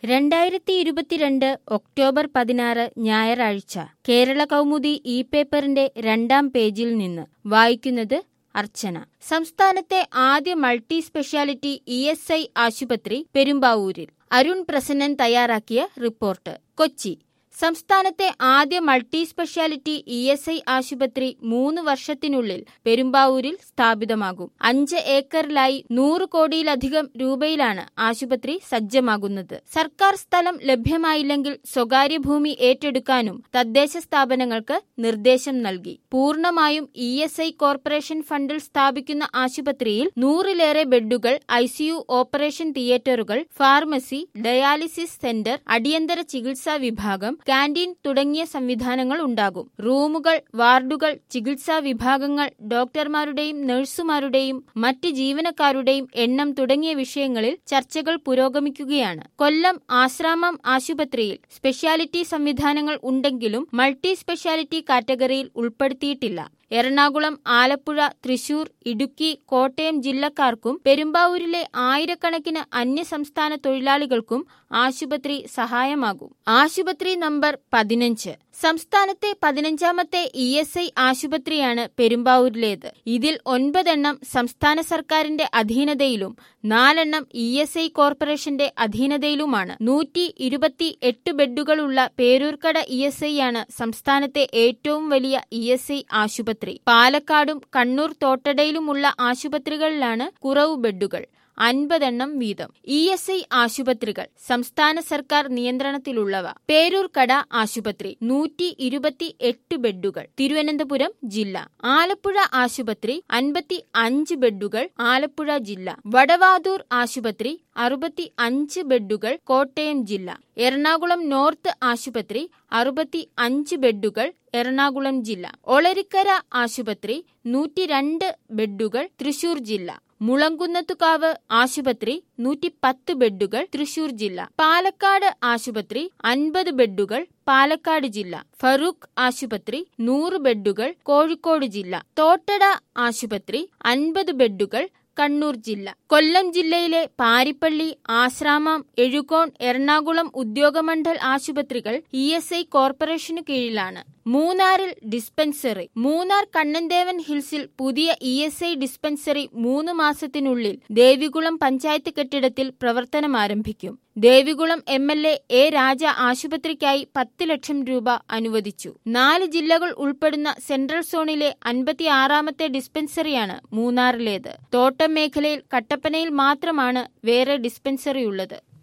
രണ്ടായിരത്തി ഇരുപത്തിരണ്ട് ഒക്ടോബർ പതിനാറ് ഞായറാഴ്ച കേരള കൗമുദി ഇ പേപ്പറിന്റെ രണ്ടാം പേജിൽ നിന്ന് വായിക്കുന്നത് അർച്ചന സംസ്ഥാനത്തെ ആദ്യ multi speciality E S I ആശുപത്രി പെരുമ്പാവൂരിൽ അരുൺ പ്രസന്നൻ തയ്യാറാക്കിയ റിപ്പോർട്ട് കൊച്ചി സംസ്ഥാനത്തെ ആദ്യ multi speciality E S I ആശുപത്രി മൂന്ന് വർഷത്തിനുള്ളിൽ പെരുമ്പാവൂരിൽ സ്ഥാപിതമാകും അഞ്ച് ഏക്കറിലായി നൂറ് കോടിയിലധികം രൂപയിലാണ് ആശുപത്രി സജ്ജമാകുന്നത് സർക്കാർ സ്ഥലം ലഭ്യമായില്ലെങ്കിൽ സ്വകാര്യ ഭൂമി ഏറ്റെടുക്കാനും തദ്ദേശ സ്ഥാപനങ്ങൾക്ക് നിർദ്ദേശം നൽകി പൂർണ്ണമായും ഇ എസ് ഐ കോർപ്പറേഷൻ ഫണ്ടിൽ സ്ഥാപിക്കുന്ന ആശുപത്രിയിൽ നൂറിലേറെ ബെഡുകൾ ഐസിയു ഓപ്പറേഷൻ തിയേറ്ററുകൾ ഫാർമസി ഡയാലിസിസ് സെന്റർ അടിയന്തര ചികിത്സാ വിഭാഗം കാന്റീൻ തുടങ്ങിയ സംവിധാനങ്ങൾ ഉണ്ടാകും റൂമുകൾ വാർഡുകൾ ചികിത്സാ വിഭാഗങ്ങൾ ഡോക്ടർമാരുടെയും നഴ്സുമാരുടെയും മറ്റ് ജീവനക്കാരുടെയും എണ്ണം തുടങ്ങിയ വിഷയങ്ങളിൽ ചർച്ചകൾ പുരോഗമിക്കുകയാണ് കൊല്ലം ആശ്രാമം ആശുപത്രിയിൽ സ്പെഷ്യാലിറ്റി സംവിധാനങ്ങൾ ഉണ്ടെങ്കിലും മൾട്ടി സ്പെഷ്യാലിറ്റി കാറ്റഗറിയിൽ ഉൾപ്പെടുത്തിയിട്ടില്ല എറണാകുളം ആലപ്പുഴ തൃശൂർ ഇടുക്കി കോട്ടയം ജില്ലക്കാർക്കും പെരുമ്പാവൂരിലെ ആയിരക്കണക്കിന് അന്യസംസ്ഥാന തൊഴിലാളികൾക്കും ആശുപത്രി സഹായമാകും ആശുപത്രി നമ്പർ പതിനഞ്ച് സംസ്ഥാനത്തെ പതിനഞ്ചാമത്തെ ഇ എസ് ഐ ആശുപത്രിയാണ് പെരുമ്പാവൂരിലേത് ഇതിൽ ഒൻപതെണ്ണം സംസ്ഥാന സർക്കാരിന്റെ അധീനതയിലും നാലെണ്ണം ഇ എസ് ഐ കോർപ്പറേഷന്റെ അധീനതയിലുമാണ് നൂറ്റി ഇരുപത്തി എട്ട് ബെഡുകളുള്ള പേരൂർക്കട ഇ എസ് ഐ ആണ് സംസ്ഥാനത്തെ ഏറ്റവും വലിയ ഇ എസ് ഐ ആശുപത്രി പാലക്കാടും കണ്ണൂർ തോട്ടടയിലുമുള്ള ആശുപത്രികളിലാണ് കുറവ് ബെഡുകൾ അൻപതെണ്ണം വീതം ഇ എസ് ഐ ആശുപത്രികൾ സംസ്ഥാന സർക്കാർ നിയന്ത്രണത്തിലുള്ളവ പേരൂർക്കട ആശുപത്രി നൂറ്റി ഇരുപത്തി എട്ട് ബെഡുകൾ തിരുവനന്തപുരം ജില്ല ആലപ്പുഴ ആശുപത്രി അൻപത്തി അഞ്ച് ബെഡുകൾ ആലപ്പുഴ ജില്ല വടവാതൂർ ആശുപത്രി അറുപത്തി അഞ്ച് ബെഡുകൾ കോട്ടയം ജില്ല എറണാകുളം നോർത്ത് ആശുപത്രി അറുപത്തി അഞ്ച് ബെഡുകൾ എറണാകുളം ജില്ല ഒളരിക്കര ആശുപത്രി നൂറ്റിരണ്ട് ബെഡുകൾ തൃശൂർ ജില്ല മുളങ്കുന്നത്തുകാവ് ആശുപത്രി നൂറ്റി പത്ത് ബെഡുകൾ തൃശൂർ ജില്ല പാലക്കാട് ആശുപത്രി അൻപത് ബെഡുകൾ പാലക്കാട് ജില്ല ഫറൂഖ് ആശുപത്രി നൂറ് ബെഡുകൾ കോഴിക്കോട് ജില്ല തോട്ടട ആശുപത്രി അൻപത് ബെഡുകൾ കണ്ണൂർ ജില്ല കൊല്ലം ജില്ലയിലെ പാരിപ്പള്ളി ആശ്രാമം എഴുകോൺ എറണാകുളം ഉദ്യോഗമണ്ഡൽ ആശുപത്രികൾ ഇ എസ് ഐ കോർപ്പറേഷനു കീഴിലാണ് മൂന്നാറിൽ ഡിസ്പെൻസറി മൂന്നാർ കണ്ണൻദേവൻ ഹിൽസിൽ പുതിയ ഇ എസ് ഐ ഡിസ്പെൻസറി മൂന്ന് മാസത്തിനുള്ളിൽ ദേവികുളം പഞ്ചായത്ത് കെട്ടിടത്തിൽ പ്രവർത്തനം ആരംഭിക്കും Devikulam M L A A Raja ആശുപത്രിക്കായി പത്ത് ലക്ഷം രൂപ അനുവദിച്ചു നാല് ജില്ലകൾ ഉൾപ്പെടുന്ന സെൻട്രൽ സോണിലെ അൻപത്തിയാറാമത്തെ ഡിസ്പെൻസറിയാണ് മൂന്നാറിലേത് തോട്ടം മേഖലയിൽ കട്ടപ്പനയിൽ മാത്രമാണ് വേറെ ഡിസ്പെൻസറിയുള്ളത്